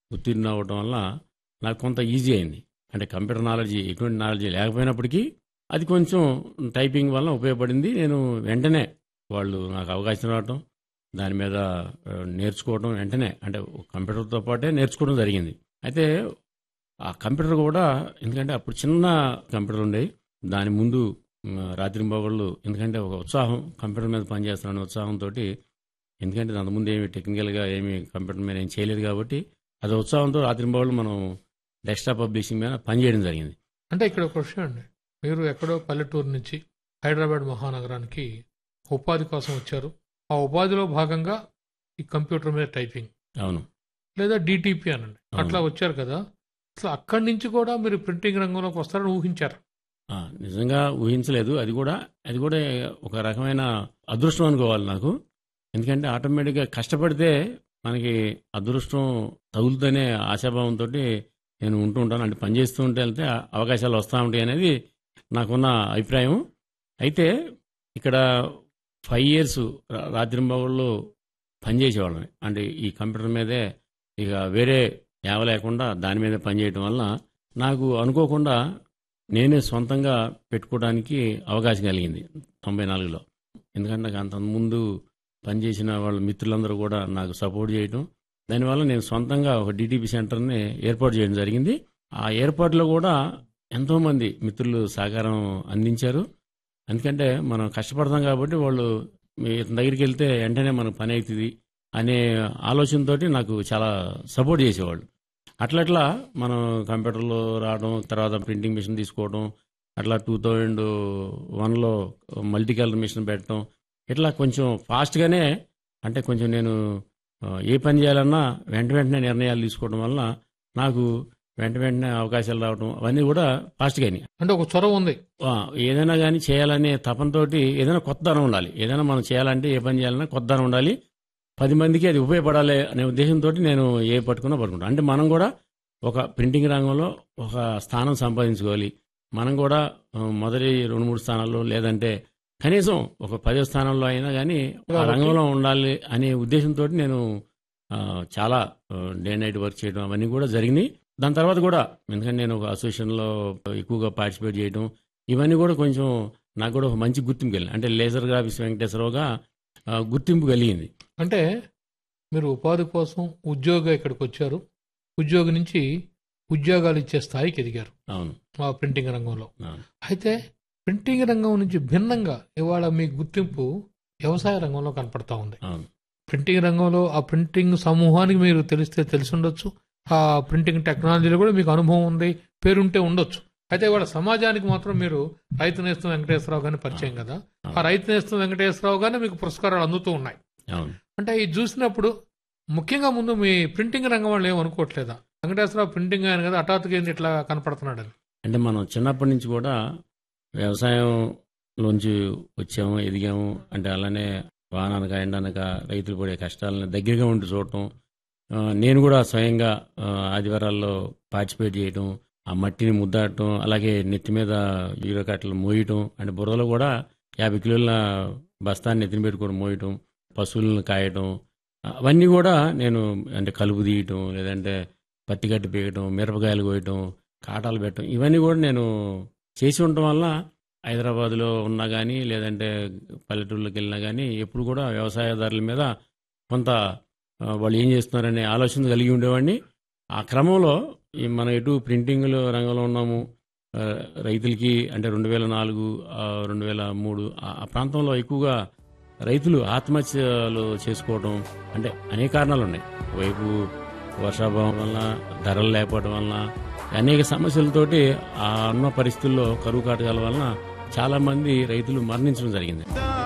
ఉత్తీర్ణ అవ్వడం వల్ల నాకు కొంత ఈజీ అయింది అంటే కంప్యూటర్ నాలెడ్జ్ ఎటువంటి నాలెడ్జ్ లేకపోయినప్పటికీ అది కొంచెం టైపింగ్ వల్ల ఉపయోగపడింది నేను వెంటనే వాళ్ళు నాకు అవకాశం రావటం దాని మీద ఆ, నేర్చుకోవడం వెంటనే అంటే కంప్యూటర్తో పాటే నేర్చుకోవడం జరిగింది అయితే ఆ కంప్యూటర్ కూడా ఎందుకంటే అప్పుడు చిన్న కంప్యూటర్ ఉండేవి దాని ముందు మ్, రాత్రి బాగుళ్ళు ఎందుకంటే ఒక ఉత్సాహం కంప్యూటర్ మీద పనిచేస్తున్నాను ఉత్సాహంతో ఎందుకంటే అంతకుముందు ఏమి టెక్నికల్గా ఏమి కంప్యూటర్ మీద ఏం చేయలేదు కాబట్టి అది ఉత్సాహంతో రాత్రి బాగుళ్ళు మనం డెస్క్టాప్ పబ్లిషింగ్ మీద పనిచేయడం జరిగింది అంటే ఇక్కడ ఒక విషయం అండి మీరు ఎక్కడో పల్లెటూరు నుంచి హైదరాబాద్ మహానగరానికి ఉపాధి కోసం వచ్చారు ఆ ఉపాధిలో భాగంగా ఈ కంప్యూటర్ మీద టైపింగ్ అవును లేదా డిటిపి అనండి అవును. అట్లా వచ్చారు కదా అసలు అక్కడి నుంచి కూడా మీరు ప్రింటింగ్ రంగంలోకి వస్తారని ఊహించారు ఆ, నిజంగా ఊహించలేదు అది కూడా అది కూడా ఒక రకమైన అదృష్టం అనుకోవాలి నాకు ఎందుకంటే ఆటోమేటిక్గా కష్టపడితే మనకి అదృష్టం తగులుతూనే ఆశాభావంతో నేను ఉంటూ ఉంటాను అంటే పని చేస్తూ ఉంటే వెళ్తే ఆ అవకాశాలు వస్తూ ఉంటాయి అనేది నాకున్న అభిప్రాయం అయితే ఇక్కడ ఫైవ్ ఇయర్స్ రాత్రింబావుల్లో పనిచేసేవాళ్ళని అంటే ఈ కంప్యూటర్ మీదే ఇక వేరే యావ లేకుండా దాని మీదే పనిచేయటం వల్ల నాకు అనుకోకుండా నేనే సొంతంగా పెట్టుకోవడానికి అవకాశం కలిగింది తొంభై నాలుగులో ఎందుకంటే నాకు అంతకుముందు పనిచేసిన వాళ్ళ మిత్రులందరూ కూడా నాకు సపోర్ట్ చేయటం దానివల్ల నేను సొంతంగా ఒక డిటిపి సెంటర్ని ఏర్పాటు చేయడం జరిగింది ఆ ఏర్పాటులో కూడా ఎంతోమంది మిత్రులు సహకారం అందించారు ఎందుకంటే మనం కష్టపడతాం కాబట్టి వాళ్ళు మీ ఇతని దగ్గరికి వెళ్తే వెంటనే మనకు పని అవుతుంది అనే ఆలోచనతోటి నాకు చాలా సపోర్ట్ చేసేవాళ్ళు అట్లట్లా మనం కంప్యూటర్లో రావడం తర్వాత ప్రింటింగ్ మిషన్ తీసుకోవడం అట్లా టూ థౌజండ్ వన్లో మల్టీ కలర్ మిషన్ పెట్టడం ఇట్లా కొంచెం ఫాస్ట్గానే అంటే కొంచెం నేను ఆ, ఏ పని చేయాలన్నా వెంట వెంటనే నిర్ణయాలు తీసుకోవడం వల్ల నాకు వెంట వెంటనే అవకాశాలు రావడం అవన్నీ కూడా ఫాస్ట్గానే అంటే ఒక చొరవ ఉంది ఆ, ఏదైనా కానీ చేయాలనే తపంతోటి ఏదైనా కొత్తదనం ఉండాలి ఏదైనా మనం చేయాలంటే ఏ పని చేయాలన్నా కొత్తదనం ఉండాలి పది మందికి అది ఉపయోగపడాలి అనే ఉద్దేశంతో నేను ఏ పట్టుకున్నా పట్టుకుంటాను అంటే మనం కూడా ఒక ప్రింటింగ్ రంగంలో ఒక స్థానం సంపాదించుకోవాలి మనం కూడా ఆ, మొదటి రెండు మూడు స్థానాల్లో లేదంటే కనీసం ఒక పదో స్థానంలో అయినా కానీ ఆ కాబట్టి- రంగంలో ఉండాలి అనే ఉద్దేశంతో నేను ఆ, చాలా డే నైట్ వర్క్ చేయడం అవన్నీ కూడా జరిగినాయి దాని తర్వాత కూడా ఎందుకంటే నేను ఒక అసోసియేషన్లో ఎక్కువగా పార్టిసిపేట్ చేయడం ఇవన్నీ కూడా కొంచెం నాకు కూడా ఒక మంచి గుర్తింపు కలిగింది అంటే లేజర్ గ్రాఫిక్స్ వెంకటేశ్వరరావుగా ఆ, గుర్తింపు కలిగింది అంటే మీరు ఉపాధి కోసం ఉద్యోగం ఇక్కడికి వచ్చారు ఉద్యోగం నుంచి ఉద్యోగాలు ఇచ్చే స్థాయికి ఎదిగారు అవును ఆ ప్రింటింగ్ రంగంలో అవును అయితే ప్రింటింగ్ రంగం నుంచి భిన్నంగా ఇవాళ మీ గుర్తింపు వ్యవసాయ రంగంలో కనపడతా ఉంది అవును ప్రింటింగ్ రంగంలో ఆ ప్రింటింగ్ సమూహానికి మీరు తెలిస్తే తెలిసి ఉండొచ్చు ఆ ప్రింటింగ్ టెక్నాలజీలో కూడా మీకు అనుభవం ఉంది పేరుంటే ఉండొచ్చు అయితే ఇవాళ సమాజానికి మాత్రం మీరు రైతు నేస్తం వెంకటేశ్వరరావు గారిని పరిచయం కదా ఆ రైతు నేస్తం వెంకటేశ్వరరావు గారిని మీకు పురస్కారాలు అందుతూ ఉన్నాయి అవును అంటే ఇది చూసినప్పుడు ముఖ్యంగా ముందు మీ ప్రింటింగ్ రంగం వాళ్ళు ఏమనుకోవట్లేదా వెంకటేశ్వరరావు ప్రింటింగ్ ఆయన కదా హఠాత్తుగా ఏంది ఇట్లా కనపడుతున్నాడు అని అంటే మనం చిన్నప్పటి నుంచి కూడా వ్యవసాయంలోంచి వచ్చాము ఎదిగాము అంటే అలానే వానానక ఎండనక రైతులు పడే కష్టాలను దగ్గరగా ఉండి చూడటం ఆ, నేను కూడా స్వయంగా ఆ, ఆదివారాల్లో పార్టిసిపేట్ చేయటం ఆ మట్టిని ముద్దాడటం అలాగే నెత్తి మీద యూరో కట్టలు మోయటం అంటే బురదలో కూడా యాభై కిలోల బస్తాన్ని నెత్తిన పెట్టుకొని మోయటం పశువులను కాయటం అవన్నీ కూడా నేను అంటే కలుపు తీయటం లేదంటే పత్తి గట్టి పీకటం మిరపకాయలు కోయటం కాటాలు పెట్టడం ఇవన్నీ కూడా నేను చేసి ఉండటం వల్ల హైదరాబాద్లో ఉన్నా కానీ లేదంటే పల్లెటూళ్ళకి వెళ్ళినా కానీ ఎప్పుడు కూడా వ్యవసాయదారుల మీద కొంత ఆ, వాళ్ళు ఏం చేస్తున్నారనే ఆలోచన కలిగి ఉండేవాడిని ఆ క్రమంలో ఈ మనం ఎటు ప్రింటింగ్లో రంగంలో ఉన్నాము ఆ, రైతులకి అంటే రెండు వేల నాలుగు రెండు వేల మూడు ఆ ఆ ప్రాంతంలో ఎక్కువగా రైతులు ఆత్మహత్యలు చేసుకోవడం అంటే అనేక కారణాలు ఉన్నాయి వైపు వర్షాభావం వల్ల ధరలు లేకపోవడం వలన అనేక సమస్యలతోటి ఆ ఉన్న పరిస్థితుల్లో కరువు కాటకాల వలన చాలా మంది రైతులు మరణించడం జరిగింది